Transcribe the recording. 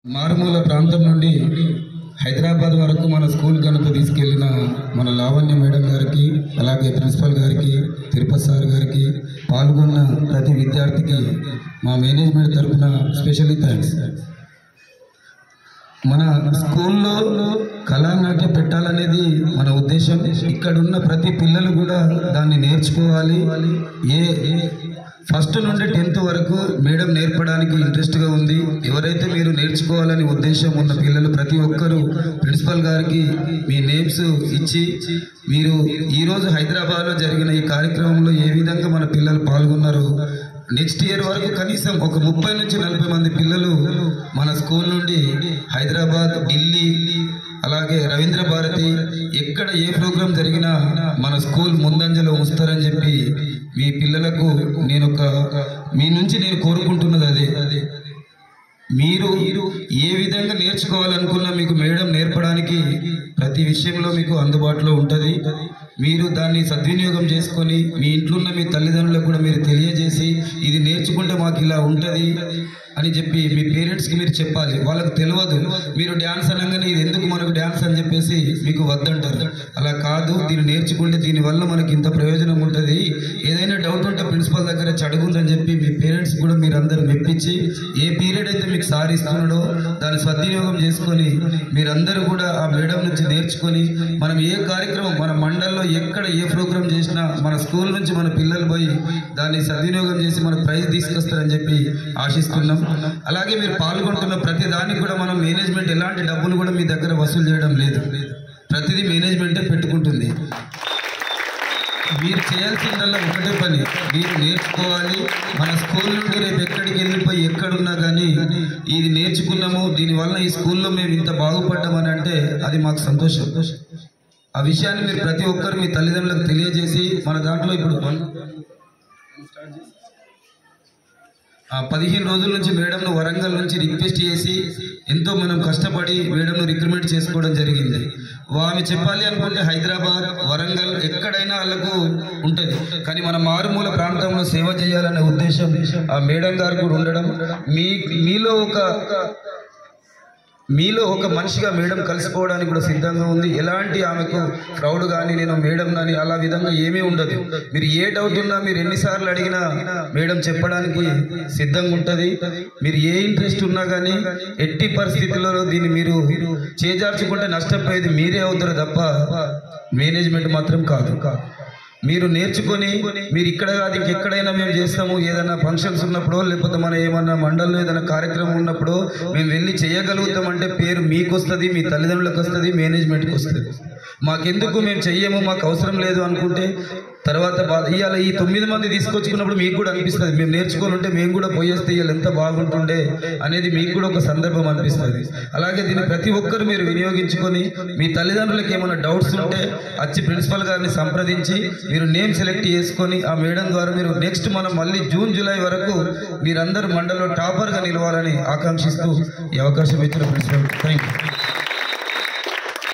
మారుమూల ప్రాంతం నుండి హైదరాబాద్ వరకు మన స్కూల్ గనుక తీసుకెళ్లిన మన లావణ్య మేడం గారికి అలాగే ప్రిన్సిపల్ గారికి తిరుపతి సార్ గారికి పాల్గొన్న ప్రతి విద్యార్థికి మా మేనేజ్మెంట్ తరఫున స్పెషల్లీ థ్యాంక్స్ మన స్కూల్లో కళానాట్యం పెట్టాలనేది మన ఉద్దేశం ఇక్కడున్న ప్రతి పిల్లలు కూడా దాన్ని నేర్చుకోవాలి ఏ ఫస్ట్ నుండి టెన్త్ వరకు మేడం నేర్పడానికి ఇంట్రెస్ట్గా ఉంది ఎవరైతే మీరు నేర్చుకోవాలని ఉద్దేశం ఉన్న పిల్లలు ప్రతి ఒక్కరూ ప్రిన్సిపల్ గారికి మీ నేమ్స్ ఇచ్చి మీరు ఈరోజు హైదరాబాద్లో జరిగిన ఈ కార్యక్రమంలో ఏ విధంగా మన పిల్లలు పాల్గొన్నారో నెక్స్ట్ ఇయర్ వరకు కనీసం ఒక ముప్పై నుంచి నలభై మంది పిల్లలు మన స్కూల్ నుండి హైదరాబాద్ ఢిల్లీ అలాగే రవీంద్ర భారతి ఎక్కడ ఏ ప్రోగ్రాం జరిగినా మన స్కూల్ ముందంజలో ఉంచుతారని చెప్పి మీ పిల్లలకు నేను ఒక మీ నుంచి నేను కోరుకుంటున్నది అదే అదే మీరు ఏ విధంగా నేర్చుకోవాలనుకున్నా మీకు మేడం నేర్పడానికి ప్రతి విషయంలో మీకు అందుబాటులో ఉంటుంది మీరు దాన్ని సద్వినియోగం చేసుకొని మీ ఇంట్లో ఉన్న మీ తల్లిదండ్రులకు కూడా మీరు తెలియజేసి ఇది నేర్చుకుంటే మాకు ఇలా ఉంటుంది అని చెప్పి మీ పేరెంట్స్కి మీరు చెప్పాలి వాళ్ళకి తెలియదు మీరు డ్యాన్స్ అనగానే ఇది ఎందుకు మనకు డ్యాన్స్ అని చెప్పేసి మీకు వద్దంటారు అలా కాదు దీన్ని నేర్చుకుంటే దీనివల్ల మనకి ఇంత ప్రయోజనం ఉంటుంది ఏదైనా డౌట్ ఉంటే ప్రిన్సిపల్ దగ్గర చడుగుందని చెప్పి మీ పేరెంట్స్ కూడా మీరు అందరు మెప్పించి ఏ పీరియడ్ అయితే మీకు సార్ ఇస్తున్నాడో దాన్ని సద్వినియోగం చేసుకొని మీరందరూ కూడా ఆ మేడం నుంచి నేర్చుకొని మనం ఏ కార్యక్రమం మన మండల్లో ఎక్కడ ఏ ప్రోగ్రామ్ చేసినా మన స్కూల్ నుంచి మన పిల్లలు పోయి దాన్ని సద్వినియోగం చేసి మనకు ప్రైజ్ తీసుకొస్తారని చెప్పి ఆశిస్తున్నాం అలాగే మీరు పాల్గొంటున్న ప్రతి దానికి కూడా మనం మేనేజ్మెంట్ ఎలాంటి డబ్బులు కూడా మీ దగ్గర వసూలు చేయడం లేదు ప్రతిదీ మేనేజ్మెంటే పెట్టుకుంటుంది మీరు చేయాల్సిందల్లా ఒకటే పని మీరు నేర్చుకోవాలి మన స్కూల్ నుండి రేపు ఎక్కడికి వెళ్ళిపోయి ఎక్కడున్నా కానీ ఇది నేర్చుకున్నాము దీనివల్ల ఈ స్కూల్లో మేము ఇంత బాగుపడ్డామని అంటే అది మాకు సంతోషం ఆ విషయాన్ని మీరు ప్రతి ఒక్కరు మీ తల్లిదండ్రులకు తెలియజేసి మన దాంట్లో ఇప్పుడు వన్- ఆ పదిహేను రోజుల నుంచి మేడంను వరంగల్ నుంచి రిక్వెస్ట్ చేసి ఎంతో మనం కష్టపడి మేడంను రిక్రూట్మెంట్ చేసుకోవడం జరిగింది ఆమె చెప్పాలి అనుకుంటే హైదరాబాద్ వరంగల్ ఎక్కడైనా వాళ్ళకు ఉంటుంది కానీ మన మారుమూల ప్రాంతంలో సేవ చేయాలనే ఉద్దేశం ఆ మేడం గారు కూడా ఉండడం మీ మీలో ఒక మీలో ఒక మనిషిగా మేడం కలిసిపోవడానికి కూడా సిద్ధంగా ఉంది ఎలాంటి ఆమెకు ప్రౌడ్ కానీ నేను మేడం కానీ అలా విధంగా ఏమీ ఉండదు మీరు ఏ డౌట్ ఉన్నా మీరు ఎన్నిసార్లు అడిగినా మేడం చెప్పడానికి సిద్ధంగా ఉంటుంది మీరు ఏ ఇంట్రెస్ట్ ఉన్నా కానీ ఎట్టి పరిస్థితుల్లో దీన్ని మీరు చేజార్చుకుంటే నష్టపోయేది మీరే అవుతారు తప్ప మేనేజ్మెంట్ మాత్రం కాదు కాదు మీరు నేర్చుకొని మీరు ఇక్కడ కాదు ఇంకెక్కడైనా మేము చేస్తాము ఏదైనా ఫంక్షన్స్ ఉన్నప్పుడు లేకపోతే మన ఏమన్నా మండలంలో ఏదైనా కార్యక్రమం ఉన్నప్పుడు మేము వెళ్ళి చేయగలుగుతామంటే పేరు మీకు వస్తుంది మీ తల్లిదండ్రులకు వస్తుంది మేనేజ్మెంట్కి వస్తుంది మాకెందుకు మేము చెయ్యము మాకు అవసరం లేదు అనుకుంటే తర్వాత బాధ ఇవాళ ఈ తొమ్మిది మంది తీసుకొచ్చుకున్నప్పుడు మీకు కూడా అనిపిస్తుంది మేము నేర్చుకొని ఉంటే మేము కూడా పోయేస్తే ఇవాళ ఎంత బాగుంటుండే అనేది మీకు కూడా ఒక సందర్భం అనిపిస్తుంది అలాగే దీన్ని ప్రతి ఒక్కరు మీరు వినియోగించుకొని మీ తల్లిదండ్రులకు ఏమైనా డౌట్స్ ఉంటే వచ్చి ప్రిన్సిపల్ గారిని సంప్రదించి మీరు నేమ్ సెలెక్ట్ చేసుకొని ఆ మేడం ద్వారా మీరు నెక్స్ట్ మనం మళ్ళీ జూన్ జూలై వరకు మీరందరూ మండలంలో టాపర్గా నిలవాలని ఆకాంక్షిస్తూ ఈ అవకాశం ఇచ్చిన ప్రిన్సిపల్ థ్యాంక్ యూ